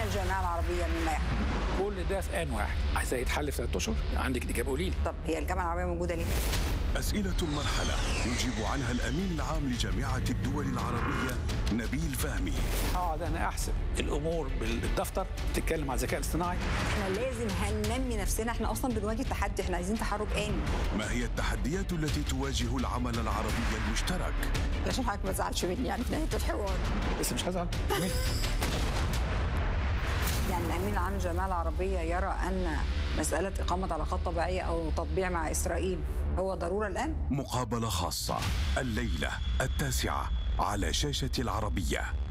الجامعه العربيه مما يحدث كل ده في ان واحد عايزاه يتحل في ثلاث اشهر عندك الاجابه قولي لي طب هي الجامعه العربيه موجوده ليه؟ أسئلة المرحلة يجيب عنها الأمين العام لجامعة الدول العربية نبيل فهمي اقعد انا احسب الامور بالدفتر تتكلم على الذكاء الاصطناعي احنا لازم هننمي نفسنا احنا اصلا بنواجه تحدي احنا عايزين تحرك آني ما هي التحديات التي تواجه العمل العربي المشترك عشان حضرتك ما تزعلش مني يعني في نهايه الحوار بس مش هزعل كملي. يعني الامين العام للجامعه العربيه يرى ان مساله اقامه علاقات طبيعيه او تطبيع مع اسرائيل هو ضروره الان مقابلة خاصة الليلة التاسعة على شاشة العربية